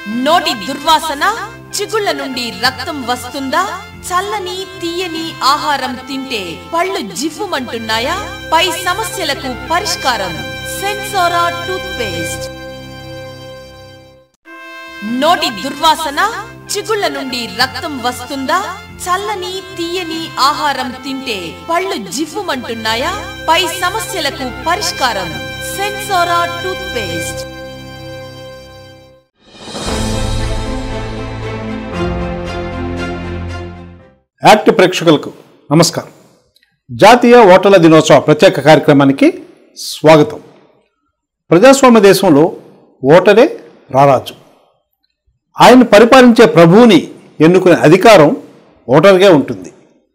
నోటి దుర్వాసన చిగుళ్ళ నుండి రక్తం వస్తుందా చల్లని తీయని ఆహారం తింటే పళ్ళు జివ్వుమంటున్నాయా పై సమస్యలకు పరిష్కారం సెన్సోరా టూత్ పేస్ట్ నోటి దుర్వాసన చిగుళ్ళ నుండి రక్తం వస్తుందా చల్లని తీయని ఆహారం తింటే పళ్ళు జివ్వుమంటున్నాయా పై సమస్యలకు పరిష్కారం సెన్సోరా టూత్ పేస్ట్ యాక్ట్ ప్రేక్షకులకు నమస్కారం జాతీయ ఓటర్ల దినోత్సవ ప్రత్యేక కార్యక్రమానికి స్వాగతం ప్రజాస్వామ్య దేశంలో ఓటరే రారాజు ఆయన పరిపాలించే ప్రభువుని ఎన్నుకునే అధికారం ఓటర్కే ఉంటుంది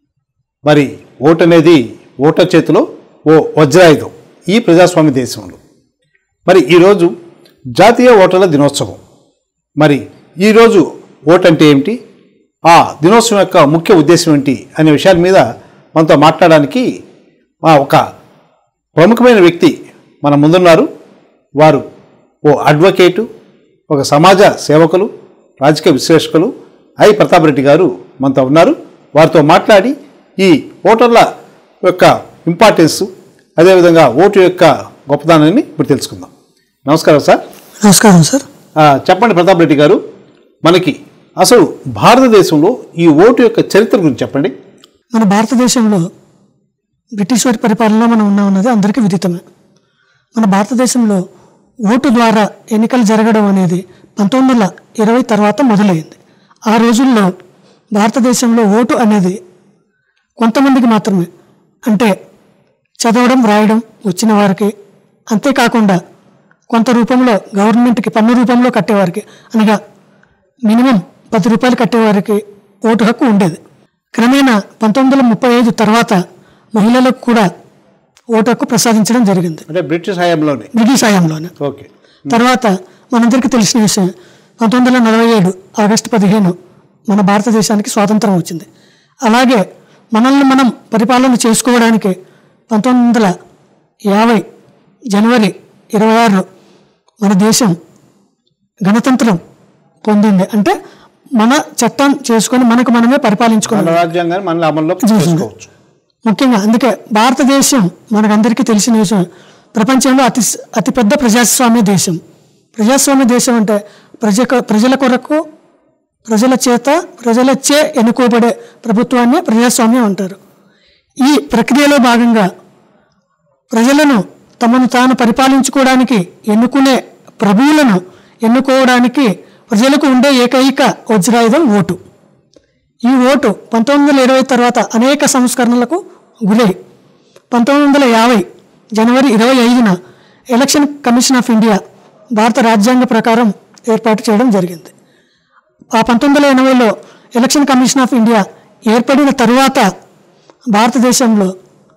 మరి ఓటు అనేది ఓటర్ చేతిలో ఓ వజ్రాయుధం ఈ ప్రజాస్వామ్య దేశంలో మరి ఈరోజు జాతీయ ఓటర్ల దినోత్సవం మరి ఈరోజు ఓటు అంటే ఏమిటి ఆ దినోత్సవం యొక్క ముఖ్య ఉద్దేశం ఏంటి అనే విషయాల మీద మనతో మాట్లాడడానికి మా ఒక ప్రముఖమైన వ్యక్తి మన ముందున్నారు వారు ఓ అడ్వకేటు ఒక సమాజ సేవకులు రాజకీయ విశ్లేషకులు ఐ ప్రతాప్ రెడ్డి గారు మనతో ఉన్నారు వారితో మాట్లాడి ఈ ఓటర్ల యొక్క ఇంపార్టెన్స్ అదేవిధంగా ఓటు యొక్క గొప్పదనాన్ని ఇప్పుడు తెలుసుకుందాం నమస్కారం సార్ నమస్కారం సార్ ఆ, చెప్పండి ప్రతాప్ రెడ్డి గారు మనకి అసలు భారతదేశంలో ఈ ఓటు యొక్క చరిత్ర గురించి చెప్పండి మన భారతదేశంలో బ్రిటిష్ వారి పరిపాలనలో మనం ఉన్నామన్నది అందరికీ విదితమే మన భారతదేశంలో ఓటు ద్వారా ఎన్నికలు జరగడం అనేది పంతొమ్మిది వందల ఇరవై తర్వాత మొదలైంది ఆ రోజుల్లో భారతదేశంలో ఓటు అనేది కొంతమందికి మాత్రమే అంటే చదవడం రాయడం వచ్చిన వారికి అంతేకాకుండా కొంత రూపంలో గవర్నమెంట్కి పన్ను రూపంలో కట్టేవారికి అనగా మినిమం పది రూపాయలు కట్టేవారికి ఓటు హక్కు ఉండేది క్రమేణా పంతొమ్మిది వందల ముప్పై ఐదు తర్వాత మహిళలకు కూడా ఓటు హక్కు ప్రసాదించడం జరిగింది అంటే బ్రిటిష్ హయాంలోనే బ్రిటిష్ హయాంలోనే ఓకే తర్వాత మనందరికీ తెలిసిన విషయం పంతొమ్మిది వందల నలభై ఏడు ఆగస్టు పదిహేను మన భారతదేశానికి స్వాతంత్రం వచ్చింది అలాగే మనల్ని మనం పరిపాలన చేసుకోవడానికి పంతొమ్మిది వందల యాభై జనవరి ఇరవై ఆరు మన దేశం గణతంత్రం పొందింది అంటే మన చట్టం చేసుకొని మనకు మనమే మన పరిపాలించుకున్నాం రాజ్యాంగాన్ని మన అమల్లో చూసింది. చేసుకోవచ్చు ముఖ్యంగా అందుకే భారతదేశం మనకందరికీ తెలిసిన విషయం ప్రపంచంలో అతి అతిపెద్ద ప్రజాస్వామ్య దేశం ప్రజాస్వామ్య దేశం అంటే ప్రజ ప్రజల కొరకు ప్రజల చేత ప్రజలచే ఎన్నుకోబడే ప్రభుత్వాన్ని ప్రజాస్వామ్యం అంటారు ఈ ప్రక్రియలో భాగంగా ప్రజలను తమను తాను పరిపాలించుకోవడానికి ఎన్నుకునే ప్రభువులను ఎన్నుకోవడానికి ప్రజలకు ఉండే ఏకైక వజ్రాయుధం ఓటు ఈ ఓటు పంతొమ్మిది వందల ఇరవై తర్వాత అనేక సంస్కరణలకు గురై పంతొమ్మిది వందల యాభై జనవరి ఇరవై ఐదున ఎలక్షన్ కమిషన్ ఆఫ్ ఇండియా భారత రాజ్యాంగ ప్రకారం ఏర్పాటు చేయడం జరిగింది ఆ పంతొమ్మిది వందల ఎనభైలో ఎలక్షన్ కమిషన్ ఆఫ్ ఇండియా ఏర్పడిన తరువాత భారతదేశంలో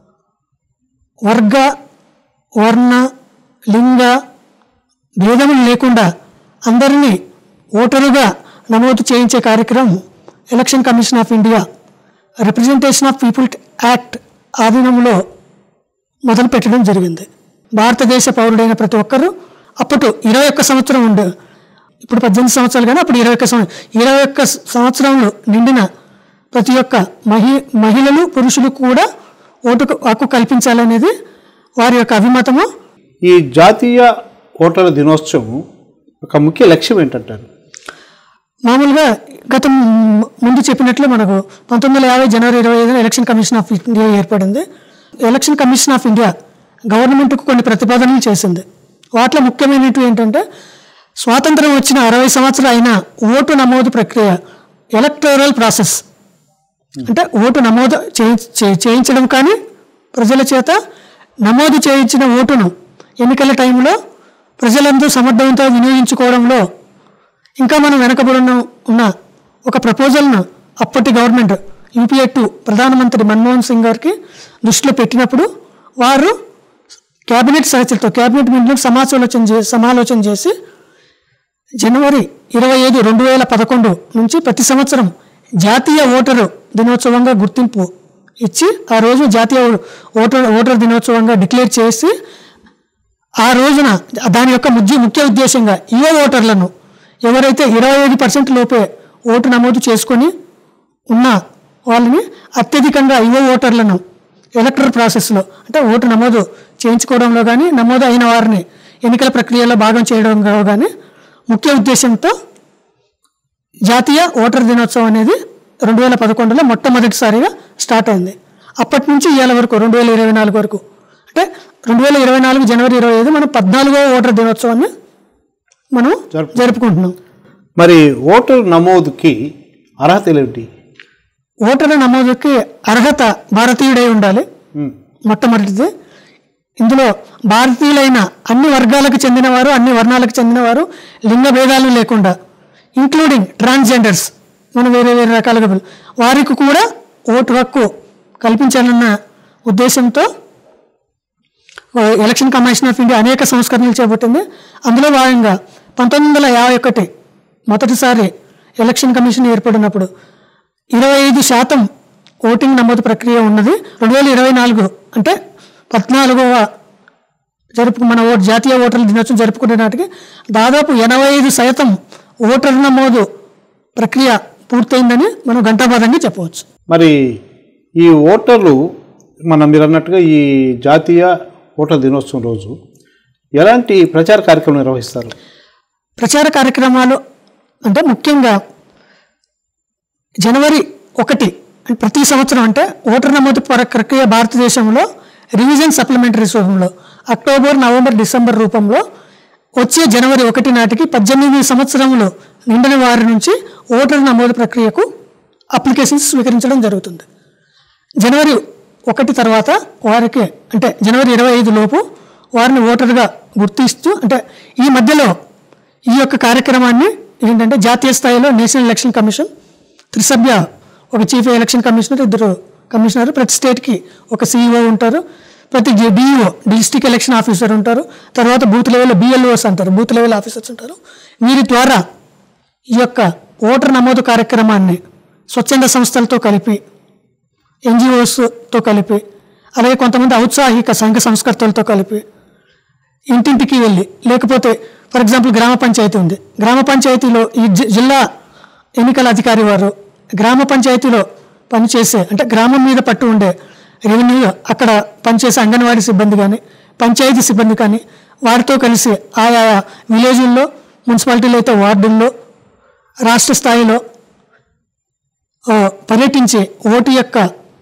వర్గ వర్ణ లింగ భేదములు లేకుండా అందరినీ ఓటరుగా నమోదు చేయించే కార్యక్రమం election commission of India representation of people act ఆధీనంలో మొదలు పెట్టడం జరిగింది భారతదేశ పౌరుడైన ప్రతి ఒక్కరూ అప్పటి ఇరవై ఒక్క సంవత్సరం ఉండే ఇప్పుడు పద్దెనిమిది సంవత్సరాలు కానీ అప్పుడు ఇరవై ఒక్క సంవత్సరం ఇరవై ఒక్క సంవత్సరంలో నిండిన ప్రతి ఒక్క మహి మహిళలు పురుషులు కూడా ఓటుకు హక్కు కల్పించాలనేది వారి యొక్క అభిమతము ఈ జాతీయ ఓటర్ల దినోత్సవం ఒక ముఖ్య లక్ష్యం ఏంటంటారు మామూలుగా గత ము- ముందు చెప్పినట్లు మనకు పంతొమ్మిది వందల యాభై జనవరి ఇరవై ఐదున ఎలక్షన్ కమిషన్ ఆఫ్ ఇండియా ఏర్పడింది ఎలక్షన్ కమిషన్ ఆఫ్ ఇండియా గవర్నమెంట్కు కొన్ని ప్రతిపాదనలు చేసింది వాటిలో ముఖ్యమైనవి ఏంటంటే స్వాతంత్రం వచ్చిన అరవై సంవత్సరాలు అయినా ఓటు నమోదు ప్రక్రియ ఎలక్టోరల్ ప్రాసెస్ అంటే ఓటు నమోదు చేయి- చే- చేయించడం కానీ ప్రజల చేత నమోదు చేయించిన ఓటును ఎన్నికల టైంలో ప్రజలందరూ సమర్థవంతంగా వినియోగించుకోవడంలో ఇంకా మనం వెనకబడి ఉన్న ఉన్న ఒక ప్రపోజల్ను అప్పటి గవర్నమెంట్ యూపీఏ టూ ప్రధానమంత్రి మన్మోహన్ సింగ్ గారికి దృష్టిలో పెట్టినప్పుడు వారు కేబినెట్ సదస్సులతో కేబినెట్ మీటింగ్ సమాలోచన చే సమాలోచన చేసి జనవరి ఇరవై ఐదు రెండు వేల పదకొండు నుంచి ప్రతి సంవత్సరం జాతీయ ఓటరు దినోత్సవంగా గుర్తింపు ఇచ్చి ఆ రోజు జాతీయ ఓటర్ ఓటర్ దినోత్సవంగా డిక్లేర్ చేసి ఆ రోజున దాని యొక్క ముఖ్య ముఖ్య ఉద్దేశంగా యువ ఓటర్లను ఎవరైతే ఇరవై ఐదు పర్సెంట్ లోపే ఓటు నమోదు చేసుకొని ఉన్న వాళ్ళని అత్యధికంగా యువ ఓటర్లను ఎలక్టరల్ ప్రాసెస్లో అంటే ఓటు నమోదు చేయించుకోవడంలో కానీ నమోదు అయిన వారిని ఎన్నికల ప్రక్రియలో భాగం చేయడంలో కానీ ముఖ్య ఉద్దేశంతో జాతీయ ఓటర్ దినోత్సవం అనేది రెండు వేల పదకొండులో మొట్టమొదటిసారిగా స్టార్ట్ అయింది అప్పటి నుంచి ఇవాళ వరకు రెండు వేల ఇరవై నాలుగు వరకు అంటే రెండు వేల ఇరవై నాలుగు జనవరి ఇరవై ఐదు మనం పద్నాలుగో ఓటర్ దినోత్సవాన్ని మనం జరుపు- జరుపుకుంటున్నాం మరి ఓటర్ నమోదుకి అర్హతలు ఏమిటి ఓటర్ల నమోదుకి అర్హత భారతీయుడై ఉండాలి ఉమ్, మొట్టమొదటిది ఇందులో భారతీయులైన అన్ని వర్గాలకు చెందినవారు అన్ని వర్ణాలకు చెందినవారు లింగ భేదాలు లేకుండా ఇంక్లూడింగ్ ట్రాన్స్జెండర్స్ మనం వేరే వేరే రకాలుగా పిలు- వారికి కూడా ఓటు హక్కు కల్పించాలన్న ఉద్దేశంతో ఆ, ఎలక్షన్ కమిషన్ ఆఫ్ ఇండియా అనేక సంస్కరణలు చేపట్టింది అందులో భాగంగా పంతొమ్మిది వందల యాభై ఒకటి మొదటిసారి ఎలక్షన్ కమిషన్ ఏర్పడినప్పుడు ఇరవై ఐదు శాతం ఓటింగ్ నమోదు ప్రక్రియ ఉన్నది రెండు వేల ఇరవై నాలుగు అంటే పద్నాలుగవ జరుపు మన ఓటు జాతీయ ఓటర్ల దినోత్సవం జరుపుకునే నాటికి దాదాపు ఎనభై ఐదు శాతం ఓటర్ నమోదు ప్రక్రియ పూర్తయిందని మనం ఘంటాబాదంగా చెప్పవచ్చు మరి ఈ ఓటర్లు మనం మీరు అన్నట్టుగా ఈ జాతీయ ఓటర్ దినోత్సవం రోజు ఎలాంటి ప్రచార కార్యక్రమం నిర్వహిస్తారు ప్రచార కార్యక్రమాలు అంటే ముఖ్యంగా జనవరి ఒకటి అంటే ప్రతి సంవత్సరం అంటే ఓటర్ నమోదు ప్ర- ప్రక్రియ భారతదేశంలో రివిజన్ సప్లిమెంటరీస్ రూపంలో అక్టోబర్ నవంబర్ డిసెంబర్ రూపంలో వచ్చే జనవరి ఒకటి నాటికి పద్దెనిమిది సంవత్సరములు నిండిన వారి నుంచి ఓటర్ నమోదు ప్రక్రియకు అప్లికేషన్స్ స్వీకరించడం జరుగుతుంది జనవరి ఒకటి తర్వాత వారికి అంటే జనవరి ఇరవై ఐదు లోపు వారిని ఓటర్గా గుర్తిస్తూ అంటే ఈ మధ్యలో ఈ యొక్క కార్యక్రమాన్ని ఏంటంటే జాతీయ స్థాయిలో నేషనల్ ఎలక్షన్ కమిషన్ త్రిసభ్య ఒక చీఫ్ ఎలక్షన్ కమిషనర్ ఇద్దరు కమిషనర్ ప్రతి స్టేట్కి ఒక సీఈఓ ఉంటారు ప్రతి డిఈఓ డిస్ట్రిక్ట్ ఎలక్షన్ ఆఫీసర్ ఉంటారు తర్వాత బూత్ లెవెల్లో బిఎల్ఓస్ అంటారు బూత్ లెవెల్ ఆఫీసర్స్ ఉంటారు వీరి ద్వారా ఈ యొక్క ఓటర్ నమోదు కార్యక్రమాన్ని స్వచ్ఛంద సంస్థలతో కలిపి ఎన్జిఓస్తో కలిపి అలాగే కొంతమంది ఔత్సాహిక సంఘ సంస్కర్తలతో కలిపి ఇంటింటికి వెళ్ళి లేకపోతే ఫర్ ఎగ్జాంపుల్ గ్రామ పంచాయతీ ఉంది గ్రామ పంచాయతీలో ఈ జి- జిల్లా ఎన్నికల అధికారి వారు గ్రామ పంచాయతీలో పనిచేసే అంటే గ్రామం మీద పట్టు ఉండే రెవెన్యూ అక్కడ పనిచేసే అంగన్వాడీ సిబ్బంది కానీ పంచాయతీ సిబ్బంది కానీ వారితో కలిసి ఆయా విలేజుల్లో మున్సిపాలిటీలో అయితే వార్డుల్లో రాష్ట్ర స్థాయిలో ఆ, పర్యటించి ఓటు యొక్క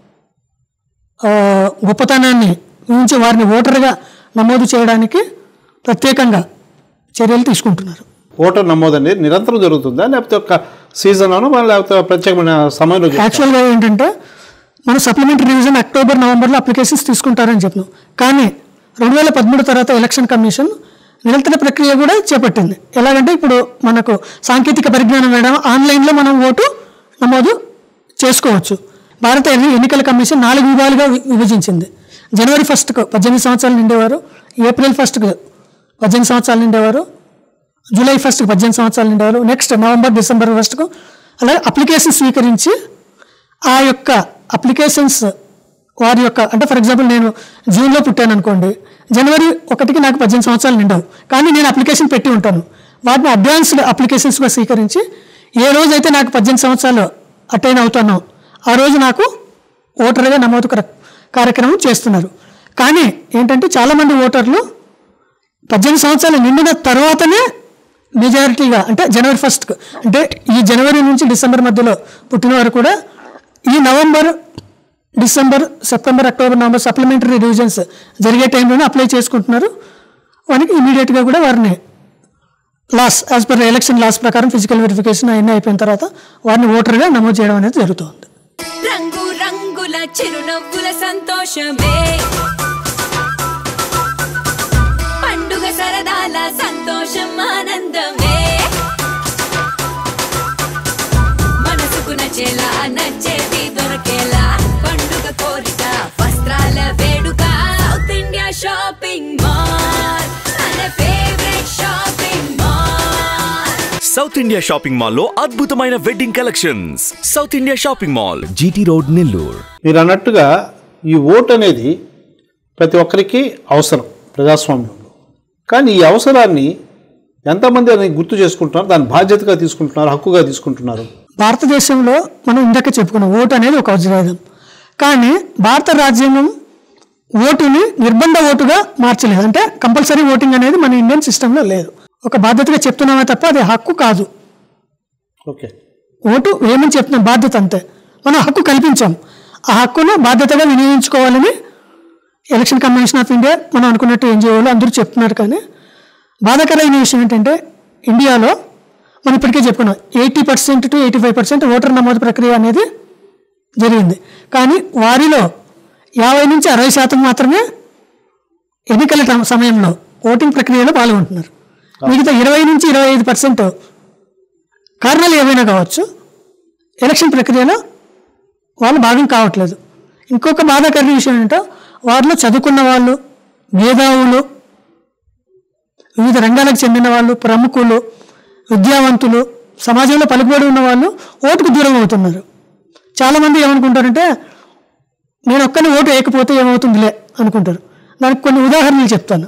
ఆ, గొప్పతనాన్ని ఊహించి వారిని ఓటర్గా నమోదు చేయడానికి ప్రత్యేకంగా చర్యలు తీసుకుంటున్నారు ఓటర్ నమోదు అనేది నిరంతరం జరుగుతుందా లేకపోతే ఒక సీజన్ అను లేకపోతే ప్రత్యేకమైన సమయంలో చేస్తారా? యాక్చువల్గా ఏంటంటే మనం సప్లిమెంటరీ రివిజన్ అక్టోబర్ నవంబర్లో అప్లికేషన్స్ తీసుకుంటారని చెప్పినాం కానీ రెండు వేల పదమూడు తర్వాత ఎలక్షన్ కమిషన్ నిరంతర ప్రక్రియ కూడా చేపట్టింది ఎలాగంటే ఇప్పుడు మనకు సాంకేతిక పరిజ్ఞానం వేయడం ఆన్లైన్లో మనం ఓటు నమోదు చేసుకోవచ్చు భారత ఎన్ని- ఎన్నికల కమిషన్ నాలుగు విభాగాలుగా వి- విభజించింది జనవరి ఫస్ట్కు పద్దెనిమిది సంవత్సరాలు నిండేవారు ఏప్రిల్ ఫస్ట్కు పద్దెనిమిది సంవత్సరాలు నిండేవారు జూలై ఫస్ట్కి పద్దెనిమిది సంవత్సరాలు నిండేవారు నెక్స్ట్ నవంబర్ డిసెంబర్ ఫస్ట్కు అలాగే అప్లికేషన్ స్వీకరించి ఆ యొక్క అప్లికేషన్స్ వారి యొక్క అంటే ఫర్ ఎగ్జాంపుల్ నేను జూన్లో పుట్టాను అనుకోండి జనవరి ఒకటికి నాకు పద్దెనిమిది సంవత్సరాలు నిండవు కానీ నేను అప్లికేషన్ పెట్టి ఉంటాను వాటిని అడ్వాన్స్డ్ అప్లికేషన్స్గా స్వీకరించి ఏ రోజైతే నాకు పద్దెనిమిది సంవత్సరాలు అటైన్ అవుతానో ఆ రోజు నాకు ఓటర్గా నమోదు కర- కార్యక్రమం చేస్తున్నారు కానీ ఏంటంటే చాలామంది ఓటర్లు పద్దెనిమిది సంవత్సరాలు నిండిన తర్వాతనే మెజారిటీగా అంటే జనవరి ఫస్ట్ అంటే ఈ జనవరి నుంచి డిసెంబర్ మధ్యలో పుట్టిన వారు కూడా ఈ November December September October November supplementary revisions జరిగే టైంలోనే అప్లై చేసుకుంటున్నారు వారికి ఇమీడియట్గా కూడా వారిని laws as per election laws ప్రకారం ఫిజికల్ వెరిఫికేషన్ అవన్నీ అయిపోయిన తర్వాత వారిని ఓటర్గా నమోదు చేయడం అనేది జరుగుతుంది రంగు రంగుల చిరునవ్వుల సంతోషమే పండుగ సరదాల సంతోషం ఆనందమే మనసుకు నచ్చేలా నచ్చేది దొరకేలా పండుగ కోరిక వస్త్రాల వేడుక సౌత్ ఇండియా షాపింగ్ మాల్ మన favourite Shopping Mall South India Shopping Mall లో అద్భుతమైన wedding collections South India Shopping Mall GT Road Nellore మీరు అన్నట్టుగా ఈ ఓటు అనేది ప్రతి ఒక్కరికి అవసరం ప్రజాస్వామ్యంలో కానీ ఈ అవసరాన్ని ఎంతమంది అని గుర్తు చేసుకుంటున్నారు దాన్ని బాధ్యతగా తీసుకుంటున్నారు హక్కుగా తీసుకుంటున్నారు భారతదేశంలో మనం ఇందాక చెప్పుకున్నాం ఓటు అనేది ఒక వజ్రాయుధం కానీ భారత రాజ్యాంగం ఓటుని నిర్బంధ ఓటుగా మార్చలేదు అంటే కంపల్సరీ ఓటింగ్ అనేది మన ఇండియన్ సిస్టంలో లేదు ఒక బాధ్యతగా చెప్తున్నామే తప్ప అది హక్కు కాదు ఓకే ఓటు వేయమని చెప్తున్నాం బాధ్యత అంతే మనం హక్కు కల్పించాం ఆ హక్కును బాధ్యతగా వినియోగించుకోవాలని ఎలక్షన్ కమిషన్ ఆఫ్ ఇండియా మనం అనుకున్నట్టు ఎన్జిఓలు అందరూ చెప్తున్నారు కానీ బాధాకరమైన విషయం ఏంటంటే ఇండియాలో మనం ఇప్పటికే చెప్పుకున్నాం eighty percent to eighty five percent voter నమోదు ప్రక్రియ అనేది జరిగింది కానీ వారిలో యాభై నుంచి అరవై శాతం మాత్రమే ఎన్నికల టైం- సమయంలో ఓటింగ్ ప్రక్రియలో పాల్గొంటున్నారు మిగతా ఇరవై నుంచి ఇరవై ఐదు పర్సెంట్ కారణాలు ఏవైనా కావచ్చు ఎలక్షన్ ప్రక్రియలో వాళ్ళు భాగం కావట్లేదు ఇంకొక బాధాకరమైన విషయం ఏంటో వారిలో చదువుకున్న వాళ్ళు మేధావులు వివిధ రంగాలకు చెందిన వాళ్ళు ప్రముఖులు విద్యావంతులు సమాజంలో పలుకుబడి ఉన్న వాళ్ళు ఓటుకు దూరం అవుతున్నారు చాలామంది ఏమనుకుంటారంటే నేను ఒక్కని ఓటు వేయకపోతే ఏమవుతుందిలే అనుకుంటారు దానికి కొన్ని ఉదాహరణలు చెప్తాను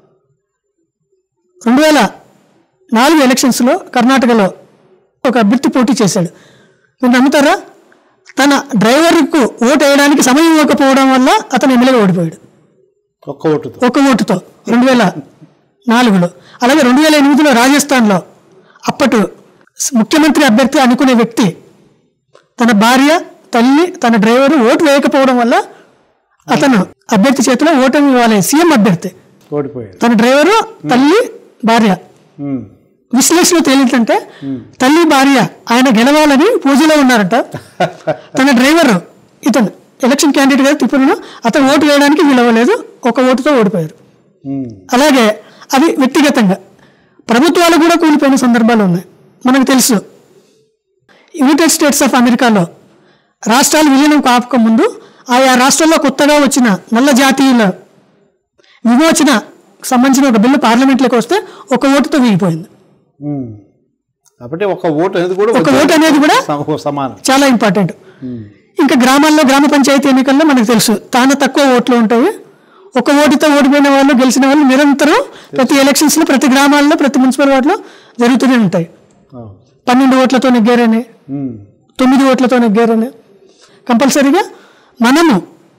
రెండు వేల నాలుగు ఎలక్షన్స్లో కర్ణాటకలో ఒక అభ్యర్థి పోటీ చేశాడు మీరు నమ్ముతారా తన డ్రైవర్కు ఓటు వేయడానికి సమయం ఇవ్వకపోవడం వల్ల అతను ఎమ్మెల్యేగా ఓడిపోయాడు ఒక్క ఓటుతో ఒక్క ఓటుతో రెండు వేల నాలుగులో అలాగే రెండు వేల ఎనిమిదిలో రాజస్థాన్లో అప్పటి ముఖ్యమంత్రి అభ్యర్థి అనుకునే వ్యక్తి తన భార్య తల్లి తన డ్రైవరు ఓటు వేయకపోవడం వల్ల అతను అభ్యర్థి చేతిలో ఓటమి ఇవ్వాలి సీఎం అభ్యర్థి ఓడిపోయాడు తన డ్రైవరు తల్లి భార్య ఉమ్. విశ్లేషణ తేలిందంటే తల్లి భార్య ఆయన గెలవాలని పూజలో ఉన్నారంట తన డ్రైవర్ ఇతను ఎలక్షన్ క్యాండిడేట్ గా తిప్పును అతను ఓటు వేయడానికి వీలవ్వలేదు ఒక ఓటుతో ఓడిపోయారు ఉమ్. అలాగే అది వ్యక్తిగతంగా ప్రభుత్వాలు కూడా కూలిపోయిన సందర్భాలు ఉన్నాయి మనకు తెలుసు యునైటెడ్ స్టేట్స్ ఆఫ్ అమెరికాలో రాష్ట్రాలు విలీనం కాకముందు ఆయా రాష్ట్రాల్లో కొత్తగా వచ్చిన నల్ల జాతీయుల విమోచన సంబంధించిన ఒక బిల్లు పార్లమెంట్లోకి వస్తే ఒక ఓటుతో వీగిపోయింది ఉమ్. కాబట్టి ఒక ఓటు అనేది కూడా ఒక ఓటు అనేది కూడా సమ- సమానం చాలా ఇంపార్టెంట్ ఇంకా గ్రామాల్లో గ్రామ పంచాయతీ ఎన్నికల్లో మనకు తెలుసు తాను తక్కువ ఓట్లు ఉంటాయి ఒక ఓటుతో ఓడిపోయిన వాళ్ళు గెలిచిన వాళ్ళు నిరంతరం ప్రతి ఎలక్షన్స్లో ప్రతి గ్రామాల్లో ప్రతి మున్సిపల్ వార్డులో జరుగుతూనే ఉంటాయి అవును. పన్నెండు ఓట్లతో నెగ్గారని ఉమ్. తొమ్మిది ఓట్లతో నెగ్గారని కంపల్సరీగా మనము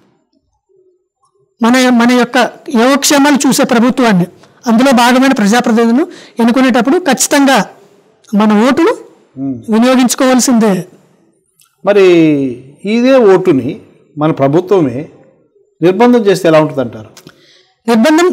మన మన యొక్క యోగక్షేమాలు చూసే ప్రభుత్వాన్ని అందులో భాగమైన ప్రజాప్రతినిధులను ఎన్నుకునేటప్పుడు ఖచ్చితంగా మన ఓటును వినియోగించుకోవాల్సిందే మరి ఇదే ఓటుని మన ప్రభుత్వమే నిర్బంధం చేస్తే ఎలా ఉంటుంది అంటారు నిర్బంధం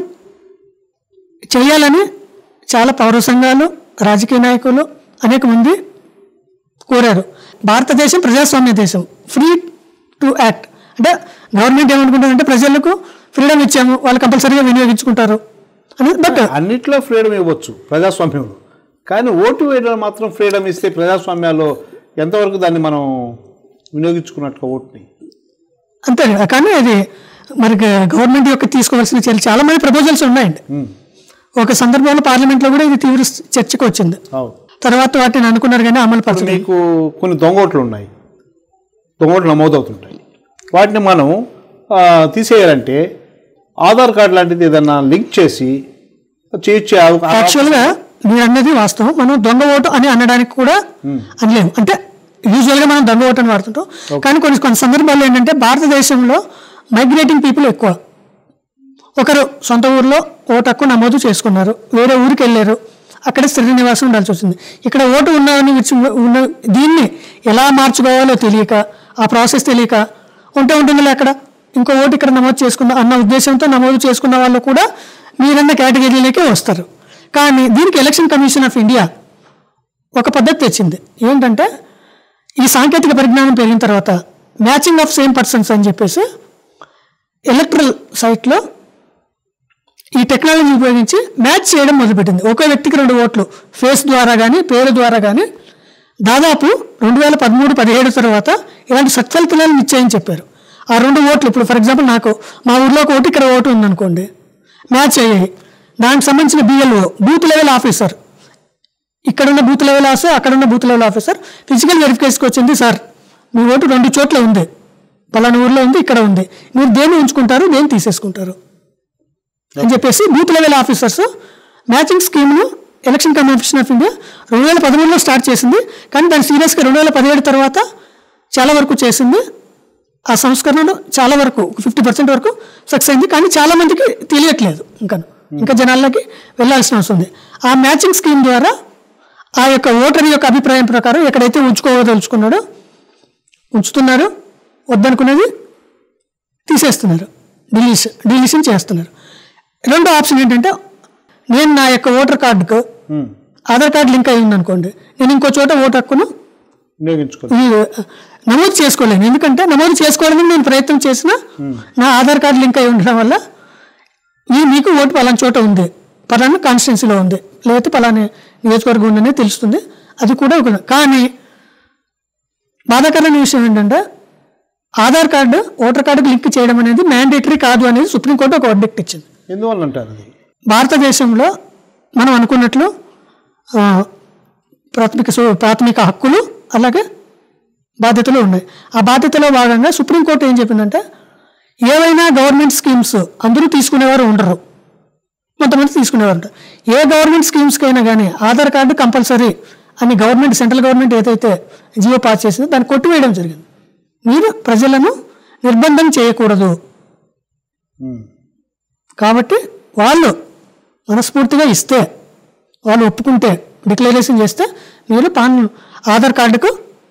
చేయాలని చాలా పౌర సంఘాలు రాజకీయ నాయకులు అనేక మంది కోరారు భారతదేశం ప్రజాస్వామ్య దేశం ఫ్రీ టు యాక్ట్ అంటే గవర్నమెంట్ ఏమనుకుంటుందంటే ప్రజలకు ఫ్రీడమ్ ఇచ్చాము వాళ్ళు కంపల్సరీగా వినియోగించుకుంటారు అని బట్ అన్నిట్లో ఫ్రీడమ్ ఇవ్వచ్చు ప్రజాస్వామ్యంలో కానీ ఓటు వేయడం మాత్రం ఫ్రీడమ్ ఇస్తే ప్రజాస్వామ్యాల్లో ఎంతవరకు దాన్ని మనం వినియోగించుకున్నట్టుగా ఓటుని అంతే కదా. కానీ అది మరి గవర్నమెంట్ యొక్క తీసుకోవాల్సిన చర్యలు చాలా మంది ప్రపోజల్స్ ఉన్నాయండి ఒక సందర్భంలో పార్లమెంట్లో కూడా ఇది తీవ్ర చర్చకు వచ్చింది అవును తర్వాత వాటిని అనుకున్నారు కానీ అమలు ఇప్పుడు పరచలేదు మీకు కొన్ని దొంగోట్లు ఉన్నాయి దొంగోట్లు నమోదవుతుంటాయి వాటిని మనం ఆ, తీసేయాలంటే ఆధార్ కార్డు లాంటిది ఏదన్నా లింక్ చేసి చేయొచ్చే అవ- యాక్చువల్గా మీరు అన్నది వాస్తవం మనం దొంగ ఓటు అని అనడానికి కూడా అనలేము అంటే యూజువల్గా మనం దొంగ ఓటు అని వాడుతుంటాం కానీ కొన్ని కొన్ని సందర్భాల్లో ఏంటంటే భారతదేశంలో మైగ్రేటింగ్ పీపుల్ ఎక్కువ ఒకరు సొంత ఊర్లో ఓటు హక్కు నమోదు చేసుకున్నారు వేరే ఊరికి వెళ్ళారు అక్కడ స్థిర నివాసం ఉండాల్సి వచ్చింది ఇక్కడ ఓటు ఉన్నవని విడిచి ఉన్న దీన్ని ఎలా మార్చుకోవాలో తెలియక ఆ ప్రాసెస్ తెలియక ఉంటే ఉంటుందిలే అక్కడ ఇంకో ఓటు ఇక్కడ నమోదు చేసుకుందాం అన్న ఉద్దేశంతో నమోదు చేసుకున్న వాళ్ళు కూడా మీరన్న కేటగిరీలోకే వస్తారు కానీ దీనికి ఎలక్షన్ కమిషన్ ఆఫ్ ఇండియా ఒక పద్ధతి తెచ్చింది ఏంటంటే ఈ సాంకేతిక పరిజ్ఞానం పెరిగిన తర్వాత మ్యాచింగ్ ఆఫ్ సేమ్ పర్సన్స్ అని చెప్పేసి ఎలక్ట్రల్ సైట్లో ఈ టెక్నాలజీ ఉపయోగించి మ్యాచ్ చేయడం మొదలుపెట్టింది ఒకే వ్యక్తికి రెండు ఓట్లు ఫేస్ ద్వారా కానీ పేరు ద్వారా కానీ దాదాపు రెండు వేల పదమూడు పదిహేడు తర్వాత ఇలాంటి సత్ఫలితాలను ఇచ్చాయని చెప్పారు ఆ రెండు ఓట్లు ఇప్పుడు ఫర్ ఎగ్జాంపుల్ నాకు మా ఊర్లో ఒక ఓటు ఇక్కడ ఓటు ఉందనుకోండి మ్యాచ్ అయ్యాయి దానికి సంబంధించిన బిఎల్ఓ బూత్ లెవెల్ ఆఫీసర్ ఇక్కడున్న బూత్ లెవెల్ ఆఫీసర్ అక్కడున్న బూత్ లెవెల్ ఆఫీసర్ ఫిజికల్ వెరిఫికేషన్కి వచ్చింది సార్ మీ ఓటు రెండు చోట్ల ఉంది పలానా ఊర్లో ఉంది ఇక్కడ ఉంది మీరు దేన్ని ఉంచుకుంటారు దేన్ని తీసేసుకుంటారు అని చెప్పేసి బూత్ లెవెల్ ఆఫీసర్స్ మ్యాచింగ్ స్కీమ్ను ఎలక్షన్ కమిషన్ ఆఫ్ ఇండియా రెండు వేల పదమూడులో స్టార్ట్ చేసింది కానీ దాన్ని సీరియస్గా రెండు వేల పదిహేడు తర్వాత చాలా వరకు చేసింది ఆ సంస్కరణలు చాలా వరకు ఫిఫ్టీ పర్సెంట్ వరకు సక్సెస్ అయింది కానీ చాలా మందికి తెలియట్లేదు ఇంకా ఇంకా జనాల్లోకి వెళ్ళాల్సిన అవసరం ఉంది ఆ మ్యాచింగ్ స్కీమ్ ద్వారా ఆ యొక్క ఓటర్ యొక్క అభిప్రాయం ప్రకారం ఎక్కడైతే ఉంచుకోదలుచుకున్నాడో ఉంచుతున్నారు వద్దనుకునేది తీసేస్తున్నారు డిలీషన్ డిలీషన్ చేస్తున్నారు రెండో ఆప్షన్ ఏంటంటే నేను నా యొక్క ఓటర్ కార్డుకు ఆధార్ కార్డు లింక్ అయి ఉందనుకోండి నేను ఇంకో చోట ఓటర్ హక్కును వినియోగించుకోవాలి ఈ నమోదు చేసుకోలేను ఎందుకంటే నమోదు చేసుకోవడానికి నేను ప్రయత్నం చేసినా నా ఆధార్ కార్డు లింక్ అయి ఉండడం వల్ల ఈ మీకు ఓటు పలానా చోట ఉంది పలానా కాన్స్టిట్యున్సీలో ఉంది లేకపోతే పలానా నియోజకవర్గం ఉందనే తెలుస్తుంది అది కూడా ఒక కానీ బాధాకరమైన విషయం ఏంటంటే ఆధార్ కార్డు ఓటర్ కార్డుకు లింక్ చేయడం అనేది మ్యాండేటరీ కాదు అనేది సుప్రీంకోర్టు ఒక వర్డిక్ట్ ఇచ్చింది ఎందువల్ల అంటారు అది భారతదేశంలో మనం అనుకున్నట్లు ఆ, ప్రాథమిక సు- ప్రాథమిక హక్కులు అలాగే బాధ్యతలు ఉన్నాయి ఆ బాధ్యతలో భాగంగా సుప్రీంకోర్టు ఏం చెప్పిందంటే ఏవైనా గవర్నమెంట్ స్కీమ్స్ అందరూ తీసుకునేవారు ఉండరు కొంతమంది తీసుకునేవారు ఉంటారు ఏ గవర్నమెంట్ స్కీమ్స్కి అయినా కానీ ఆధార్ కార్డు కంపల్సరీ అని గవర్నమెంట్ సెంట్రల్ గవర్నమెంట్ ఏదైతే జియో పాస్ చేసిందో దాన్ని కొట్టివేయడం జరిగింది మీరు ప్రజలను నిర్బంధం చేయకూడదు కాబట్టి వాళ్ళు మనస్ఫూర్తిగా ఇస్తే వాళ్ళు ఒప్పుకుంటే డిక్లరేషన్ చేస్తే మీరు పాన్ ఆధార్ కార్డుకు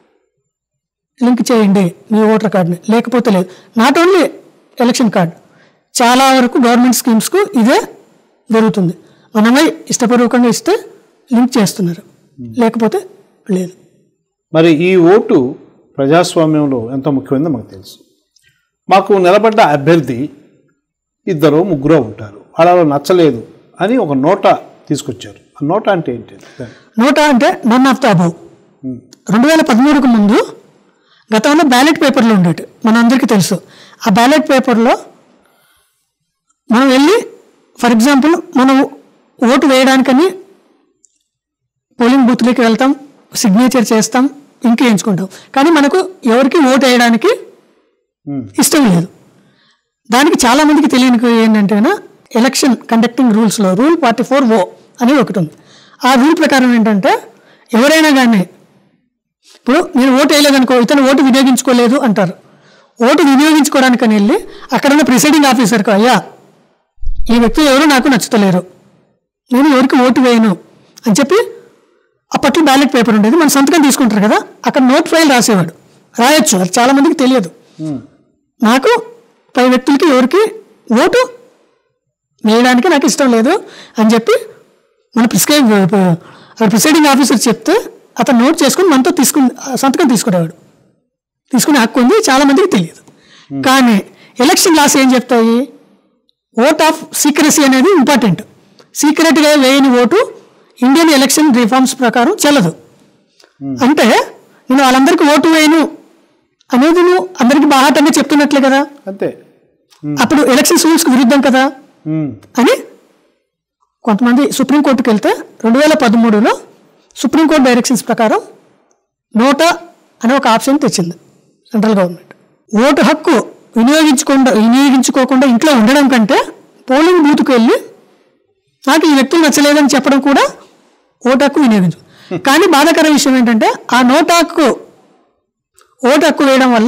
లింక్ చేయండి మీ ఓటర్ కార్డుని లేకపోతే లేదు నాట్ ఓన్లీ ఎలక్షన్ కార్డు చాలా వరకు గవర్నమెంట్ స్కీమ్స్కు ఇదే జరుగుతుంది మనమై ఇష్టపూర్వకంగా ఇస్తే లింక్ చేస్తున్నారు లేకపోతే లేదు మరి ఈ ఓటు ప్రజాస్వామ్యంలో ఎంత ముఖ్యమైనదో మాకు తెలుసు మాకు నిలబడ్డ అభ్యర్థి ఇద్దరు ముగ్గురు ఉంటారు వాళ్ళలో నచ్చలేదు అని ఒక నోట తీసుకొచ్చారు ఆ నోట అంటే ఏంటి నోటా అంటే నన్ ఆఫ్ ద అబౌవ్ రెండు వేల పదమూడుకు ముందు గతంలో బ్యాలెట్ పేపర్లు ఉండేవి మనందరికీ తెలుసు ఆ బ్యాలెట్ పేపర్లో మనం వెళ్ళి ఫర్ ఎగ్జాంపుల్ మనం ఓటు వేయడానికని పోలింగ్ బూత్లోకి వెళ్తాం సిగ్నేచర్ చేస్తాం ఇంక వేయించుకుంటాం కానీ మనకు ఎవరికి ఓటు వేయడానికి ఇష్టం లేదు దానికి చాలా మందికి తెలియని ఏంటంటే ఎలక్షన్ కండక్టింగ్ రూల్స్లో రూల్ ఫార్టీ ఫోర్ ఓ అనేది ఒకటి ఉంది ఆ రూల్ ప్రకారం ఏంటంటే ఎవరైనా కానీ ఇప్పుడు నేను ఓటు వేయలేదనుకో ఇతను ఓటు వినియోగించుకోలేదు అంటారు ఓటు వినియోగించుకోవడానికని వెళ్ళి అక్కడ ఉన్న ప్రిసైడింగ్ ఆఫీసర్కు అయ్యా ఈ వ్యక్తి ఎవరు నాకు నచ్చుతలేరు నేను ఎవరికి ఓటు వేయను అని చెప్పి అప్పట్లో బ్యాలెట్ పేపర్ ఉండేది మన సంతకం తీసుకుంటారు కదా అక్కడ నోట్ ఫైల్ రాసేవాడు రాయొచ్చు అది చాలా మందికి తెలియదు నాకు పై వ్యక్తులకి ఎవరికి ఓటు వేయడానికి నాకు ఇష్టం లేదు అని చెప్పి మన ప్రిస్క్రైబ్ ప్రిసైడింగ్ ఆఫీసర్ చెప్తే అతను నోట్ చేసుకుని మనతో తీసుకుని సంతకం తీసుకునేవాడు తీసుకునే హక్కు ఉంది చాలా మందికి తెలియదు కానీ ఎలక్షన్ లాస్ ఏం చెప్తాయి ఓట్ ఆఫ్ సీక్రసీ అనేది ఇంపార్టెంట్ సీక్రెట్గా వేయని ఓటు ఇండియన్ ఎలక్షన్ రిఫార్మ్స్ ప్రకారం చెల్లదు అంటే నేను వాళ్ళందరికీ ఓటు వేయను అనేది నువ్వు అందరికీ బాహాటంగా చెప్తున్నట్లే కదా అంతే అప్పుడు ఎలక్షన్ రూల్స్కి విరుద్ధం కదా ఉమ్. అని కొంతమంది సుప్రీంకోర్టుకి వెళ్తే రెండు వేల పదమూడులో సుప్రీంకోర్టు డైరెక్షన్స్ ప్రకారం నోటా అనే ఒక ఆప్షన్ తెచ్చింది సెంట్రల్ గవర్నమెంట్ ఓటు హక్కు వినియోగించుకుండా వినియోగించుకోకుండా ఇంట్లో ఉండడం కంటే పోలింగ్ బూత్కి వెళ్ళి నాకు ఈ వ్యక్తులు నచ్చలేదని చెప్పడం కూడా ఓటు హక్కు వినియోగించు కానీ బాధాకర విషయం ఏంటంటే ఆ నోటు హక్కు ఓటు హక్కు వేయడం వల్ల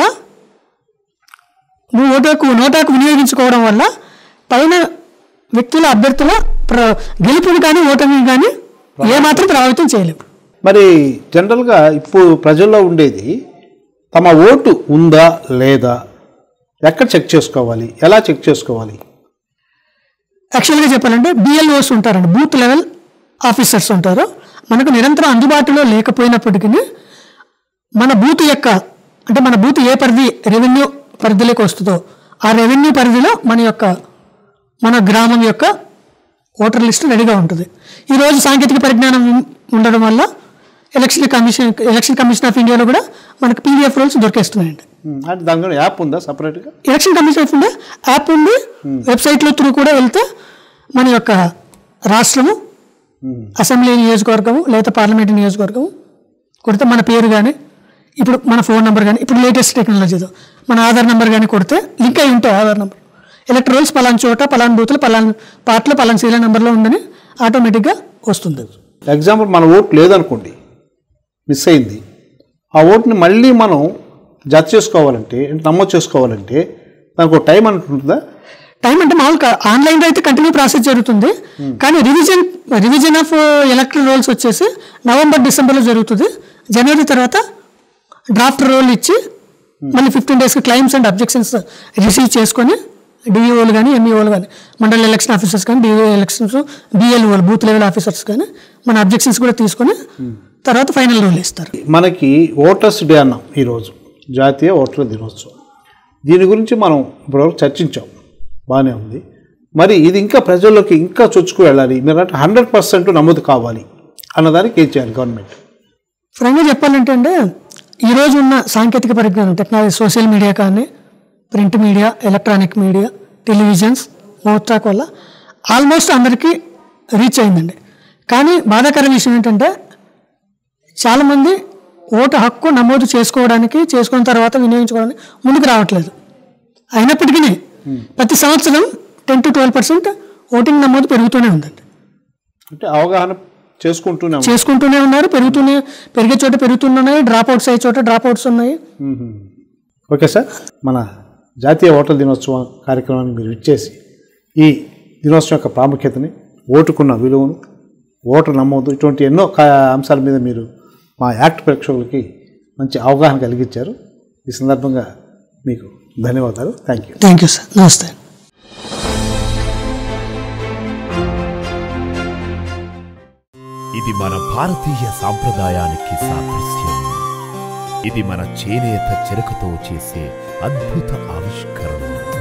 నువ్వు ఓటు హక్కు నోటు హక్కు వినియోగించుకోవడం వల్ల పైన వ్యక్తుల అభ్యర్థుల ప్ర గెలుపుని కానీ ఓటమిని కానీ ఏమాత్రం ప్రభావితం చేయలేవు మరి జనరల్గా ఇప్పుడు ప్రజల్లో ఉండేది తమ ఓటు ఉందా లేదా ఎక్కడ చెక్ చేసుకోవాలి ఎలా చెక్ చేసుకోవాలి యాక్చువల్గా చెప్పాలంటే బిఎల్ఓస్ ఉంటారండి బూత్ లెవెల్ ఆఫీసర్స్ ఉంటారు మనకు నిరంతరం అందుబాటులో లేకపోయినప్పటికీ మన బూత్ యొక్క అంటే మన బూత్ ఏ పరిధి రెవెన్యూ పరిధిలోకి వస్తుందో ఆ రెవెన్యూ పరిధిలో మన యొక్క మన గ్రామం యొక్క ఓటర్ లిస్ట్ రెడీగా ఉంటుంది ఈరోజు సాంకేతిక పరిజ్ఞానం ఉండడం వల్ల election commission election commission of ఇండియాలో కూడా మనకు పీడిఎఫ్ రూల్స్ దొరికేస్తున్నాయండి ఉమ్, అంటే దాని కూడా యాప్ ఉందా సపరేట్గా election commission of India app ఉంది వెబ్సైట్లో త్రూ కూడా వెళ్తే మన యొక్క రాష్ట్రము అసెంబ్లీ నియోజకవర్గము లేదా పార్లమెంట్ నియోజకవర్గము కొడితే మన పేరు కానీ ఇప్పుడు మన ఫోన్ నెంబర్ కానీ ఇప్పుడు లేటెస్ట్ టెక్నాలజీతో మన ఆధార్ నెంబర్ కానీ కొడితే లింక్ అయి ఉంటాయి ఆధార్ నెంబర్ ఎలక్ట్రోల్స్ పలానా చోట పలానా బూత్లు పలానా పార్ట్లో పలానా సీరియల్ నెంబర్లో ఉందని ఆటోమేటిక్గా వస్తుంది ఎగ్జాంపుల్ మన ఓటు లేదనుకోండి మిస్ అయింది ఆ ఓటుని మళ్ళీ మనం జత చేసుకోవాలంటే అంటే నమోదు చేసుకోవాలంటే దానికి ఒక టైం అంటుంటుందా టైం అంటే మామూలుగా ఆన్లైన్లో అయితే కంటిన్యూ ప్రాసెస్ జరుగుతుంది కానీ revision revision of electoral rolls వచ్చేసి నవంబర్ డిసెంబర్లో జరుగుతుంది జనవరి తర్వాత డ్రాఫ్ట్ రోల్ ఇచ్చి మళ్ళీ ఫిఫ్టీన్ డేస్కి క్లైమ్స్ అండ్ అబ్జెక్షన్స్ రిసీవ్ చేసుకొని డిఈఓలు కానీ ఎంఈఓలు కానీ మండల ఎలక్షన్ ఆఫీసర్స్ కానీ డిఓ ఎలక్షన్స్ బిఎల్ఓలు బూత్ లెవెల్ ఆఫీసర్స్ కానీ మన అబ్జెక్షన్స్ కూడా తీసుకొని తర్వాత ఫైనల్ రోల్ ఇస్తారు మనకి ఓటర్స్ డే అన్నాం ఈరోజు జాతీయ ఓటర్ల దినోత్సవం దీని గురించి మనం ఇప్పటివరకు చర్చించాం బాగానే ఉంది మరి ఇది ఇంకా ప్రజల్లోకి ఇంకా చొచ్చుకు వెళ్ళాలి మీరు అంటే హండ్రెడ్ పర్సెంట్ నమోదు కావాలి అన్నదానికి ఏం చేయాలి గవర్నమెంట్ ఫ్రాంక్గా చెప్పాలంటే అంటే ఈరోజు ఉన్న సాంకేతిక పరిజ్ఞానం టెక్నాలజీ సోషల్ మీడియా కానీ print media electronic media televisions mouth talk వల్ల ఆల్మోస్ట్ అందరికీ రీచ్ అయిందండి కానీ బాధాకర విషయం ఏంటంటే చాలామంది ఓటు హక్కు నమోదు చేసుకోవడానికి చేసుకున్న తర్వాత వినియోగించుకోవడానికి ముందుకు రావట్లేదు అయినప్పటికీ ప్రతి సంవత్సరం ten to twelve percent voting నమోదు పెరుగుతూనే ఉందండి అంటే అవగాహన చేసుకుంటూనే ఉన్నాం. చేసుకుంటూనే ఉన్నారు పెరుగుతూనే పెరిగే చోట పెరుగుతున్నాయి డ్రాప్ అవుట్స్ అయ్యే చోట డ్రాప్ అవుట్స్ ఉన్నాయి ఓకే సార్ మన జాతీయ ఓటర్ల దినోత్సవం కార్యక్రమాన్ని మీరు ఇచ్చేసి ఈ దినోత్సవం యొక్క ప్రాముఖ్యతని ఓటుకున్న విలువను ఓటు నమోదు ఇటువంటి ఎన్నో కా- అంశాల మీద మీరు మా యాక్ట్ ప్రేక్షకులకి మంచి అవగాహన కలిగించారు ఈ సందర్భంగా మీకు ధన్యవాదాలు thank you thank you sir నమస్తే ఇది మన భారతీయ సాంప్రదాయానికి సాదృశ్యం ఇది మన చేనేత చెరకుతో చేసే అద్భుత ఆవిష్కరణ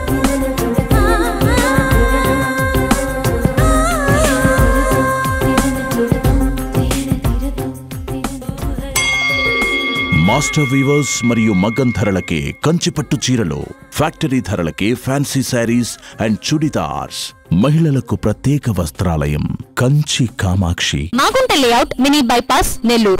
మాస్టర్ వీవర్స్ మరియు మగ్గం ధరలకే కంచిపట్టు చీరలు ఫ్యాక్టరీ ధరలకే ఫ్యాన్సీ శారీస్ అండ్ చుడిదార్స్ మహిళలకు ప్రత్యేక వస్త్రాలయం Kanchi Kamakshi Magunta layout mini bypass Nellore